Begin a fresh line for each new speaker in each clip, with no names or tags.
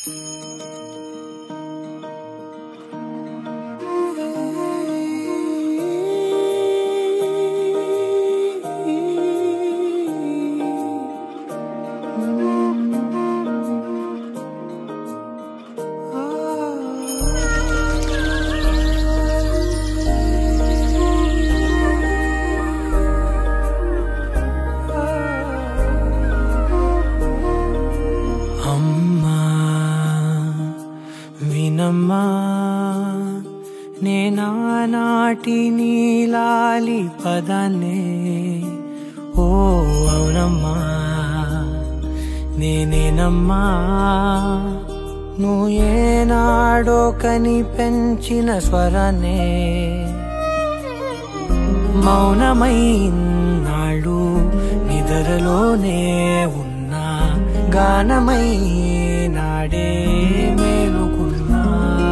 అమ్మా వినమ్మా నేనానాటి నీలాలి పదాన్నే ఓ అవునమ్మా నేనేనమ్మా నువ్వు ఏనాడో కని పెంచిన స్వరాన్నే మౌనమైనాడు నిద్రలోనే ఉన్నా గానమై నాడే మేలుకున్నా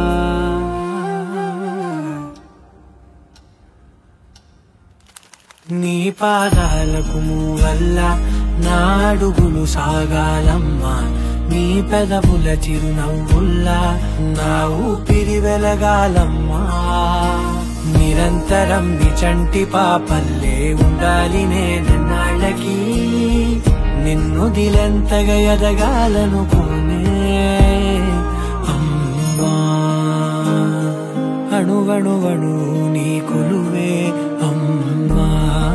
నీ పాదాలకు వల్ల నా అడుగులు సాగాలమ్మా నీ పెదవుల చిరునవ్వుల్లా నా ఊపిరి వెలగాలమ్మా నిరంతరం నిచంటి పాపల్లే ఉండాలి నేనన్నాళ్ళకి నిన్ను దిలెంతగా ఎదగాలనుకోనే అమ్మా అణువణువణు నీ కొలువే అమ్మా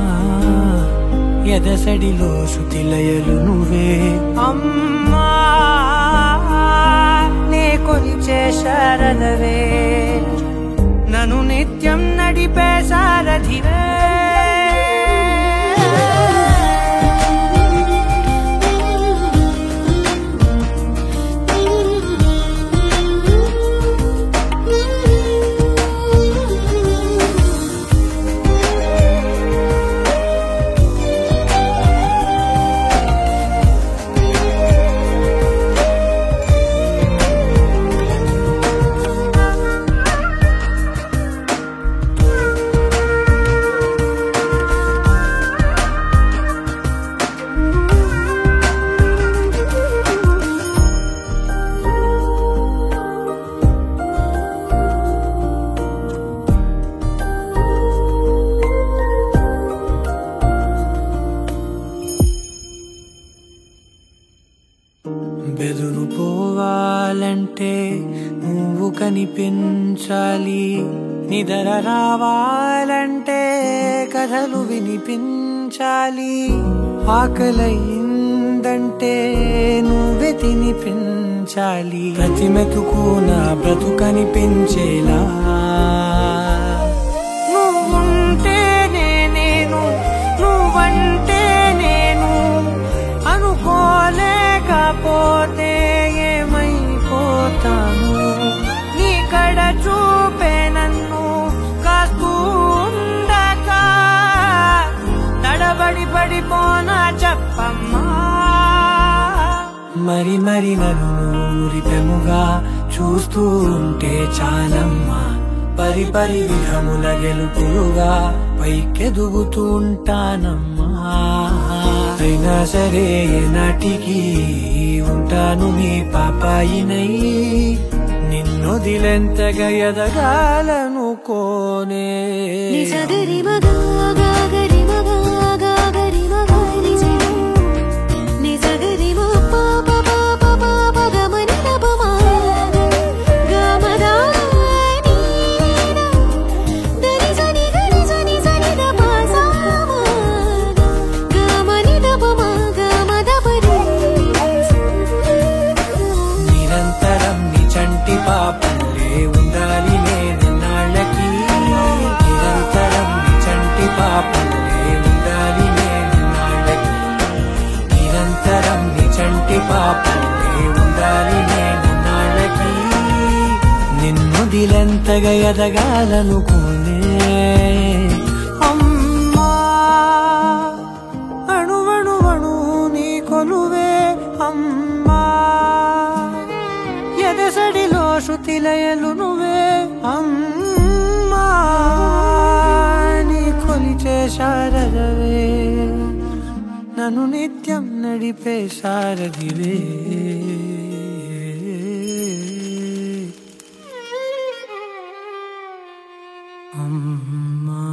ఎదసడిలో శృతిలయలు నువ్వే అమ్మా నే కొలిచే శారదవే నన్ను నిత్యం నడిపే సారథివే బెదురు పోవాలంటే నువ్వు కనిపించాలి నిదర రావాలంటే కథలు వినిపించాలి ఆకలయిందంటే నువ్వే తినిపించాలి ప్రతి మెతుకు నా బ్రతుకనిపించేలా నువ్వుంటేనే నేను నువ్వంటే నేను అనుకోలేకపోతే ఏమైపోతాను నీ కడ చూపే నన్ను కాస్తూ ఉండక తడబడి పడిపోనా చెప్పమ్మా మరి మరి నన్ను ఊరిపెముగా చూస్తూ ఉంటే చాలమ్మా పరి పరి విధముల గెలుపులుగా పైకెదుగుతూ ఉంటానమ్మా అయినా సరే నాటికి ఉంటాను నీ పాపాయినై నిన్ను దిలెంతగా ఎదగాలనుకోనే
నిజగరి మగా గాగరి మగా గాగరి మగా నిజి నిజగరి మ పాప పాప పాప గమని దపమా గమదా నీనా దరి సని గరి సని సని దప సామా గమని దపమా గమదపరి
నిరంతరం నీ చంటి పాపల్లే ఉండాలి నేనన్నాళ్ళకి నిరంతరం నీ చంటి పాపల్లే ఉండాలి నేనన్నాళ్ళకి నిరంతరం నీ చంటి పాపల్లే ఉండాలి నేనన్నాళ్ళకి నిన్ను దిలెంతగా ఎదగాలనుకోనే అమ్మా అణువణువణు నీ కొలువే అమ్మా ఎదసడిలో శృతిలయలు నువ్వే అమ్మా నీ కొలిచే శారదవే నన్ను నిత్యం నడిపే సారథివే అమ్మా